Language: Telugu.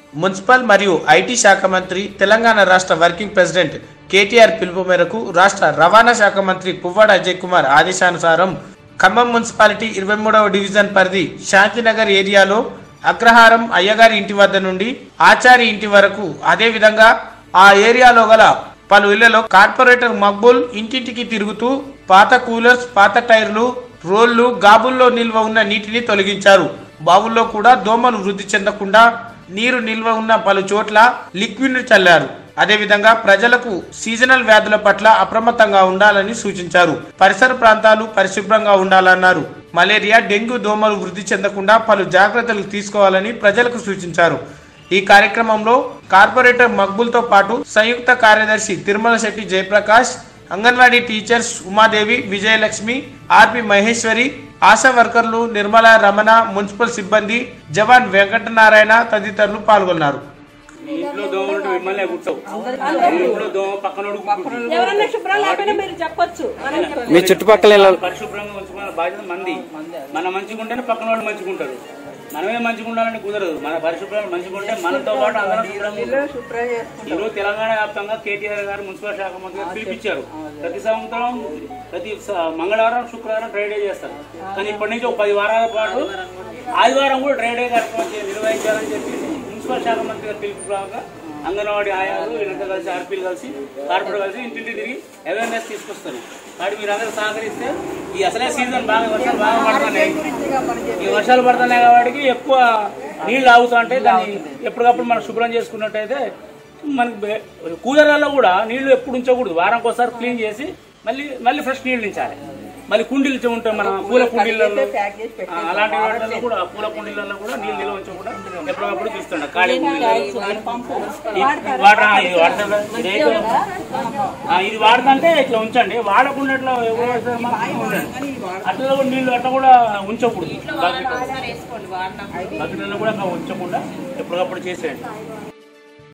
మున్సిపల్ మరియు ఐటీ శాఖ మంత్రి తెలంగాణ రాష్ట్ర వర్కింగ్ ప్రెసిడెంట్ కేటీఆర్ పిలుపు మేరకు రాష్ట్ర రవాణా శాఖ మంత్రి పువ్వాడ అజయ్ కుమార్ ఆదేశానుసారం ఖమ్మం మున్సిపాలిటీ ఇరవై మూడవ డివిజన్ పరిధి శాంతినగర్ ఏరియాలో అగ్రహారం అయ్యగారి ఇంటి వద్ద నుండి ఆచారి ఇంటి వరకు అదేవిధంగా ఆ ఏరియాలో గల పలు ఇళ్లలో కార్పొరేటర్ మక్బుల్ ఇంటింటికి తిరుగుతూ పాత కూలర్స్ పాత టైర్లు రోళ్లు గాబుల్లో నిల్వ ఉన్న నీటిని తొలగించారు బావుల్లో కూడా దోమలు వృద్ధి చెందకుండా నీరు నిల్వ ఉన్న పలు చోట్ల లిక్విడ్ చల్లారు అదేవిధంగా ప్రజలకు సీజనల్ వ్యాధుల పట్ల అప్రమత్తంగా ఉండాలని సూచించారు పరిసర ప్రాంతాలు పరిశుభ్రంగా ఉండాలన్నారు మలేరియా డెంగ్యూ దోమలు వృద్ధి చెందకుండా పలు జాగ్రత్తలు తీసుకోవాలని ప్రజలకు సూచించారు ఈ కార్యక్రమంలో కార్పొరేటర్ మక్బుల్తో పాటు సంయుక్త కార్యదర్శి Tirumala Shetty Jayaprakash anganwadi teachers Umadevi Vijayalakshmi RP Maheshwari ASHA వర్కర్లు నిర్మల రమణ మున్సిపల్ సిబ్బంది జవాన్ వెంకటనారాయణ తదితరులు పాల్గొన్నారు మీ ఇంట్లో దోమ ఉంటే మిమ్మల్ని కుట్టవు మీ ఇంట్లో దోమ పక్కనోడు కుట్టుద్ది. ఎవరన్నా శుభ్రం లేకపోయినా మీరు చెప్పొచ్చు మనం మీ చుట్టుపక్కల ఇళ్ళ- పరిశుభ్రంగా ఉంచుకున్న బాధ్యత మంది మనం మంచిగా ఉంటేనే పక్కన వాళ్ళు మంచిగా ఉంటారు మనమే మంచిగా ఉండాలంటే కుదరదు మన పరిశుభ్రంగా మంచిగా ఉంటే మనతో పాటు అందరం శుభ్రంగా ఉంటాం. ఈరోజు తెలంగాణ వ్యాప్తంగా కేటీఆర్ గారు మున్సిపల్ శాఖ మంత్రి గారు పిలిపించారు ప్రతి సంవత్సరం ప్రతి స- మంగళవారం శుక్రవారం డ్రై డే చేస్తారు కానీ ఇప్పటి నుంచి ఒక పది వారాల పాటు ఆదివారం కూడా డ్రై డే కార్యక్రమం చే- నిర్వహించాలని చెప్పి మున్సిపల్ శాఖ మంత్రి గారు పిలుపు రాగా అంగన్వాడీ ఆయాలు వీళ్ళంతా కలిసి ఆర్పీలు కలిసి కార్పొరేట్ కలిసి ఇంటింటి తిరిగి అవేర్నెస్ తీసుకొస్తారు కాబట్టి మీరు అందరూ సహకరిస్తే ఈ అసలే సీజన్ బాగా వర్షాలు బాగా పడుతున్నాయి ఈ వర్షాలు పడుతున్నాయి కాబట్టి ఎక్కువ నీళ్లు ఆగుతా అంటే దాన్ని ఎప్పటికప్పుడు మనం శుభ్రం చేసుకున్నట్టయితే మనకి బె- కూలర్లలో కూడా నీళ్లు ఎప్పుడు ఉంచకూడదు వారానికి ఒకసారి క్లీన్ చేసి మళ్ళీ మళ్ళీ ఫ్రెష్ నీళ్లు ఉంచాలి మళ్ళీ కుండీలు ఉంటాయి మన పూల కుండీలలో ఆ, అలాంటి వాటిల్లో కూడా పూల కుండీలలో కూడా నీళ్ళు నిల్వ ఉంచకుండా ఎప్పటికప్పుడు చూస్తుండ ఖాళీ కుండీలలో. ఈ వాటర్ ఆ, ఇది వాడతారు కదా? ఇదైతే ఆ, ఇది వాడుతుంటే ఇట్లా ఉంచండి వాడకుండా ఇట్లా ఎవరు వాడతారు మాత్రం ఉండండి. అట్లా కూడా నీళ్ళు అట్లా కూడా ఉంచకూడదు బకెట్ బకెట్లలో కూడా అట్లా ఉంచకుండా ఎప్పటికప్పుడు చేసేయండి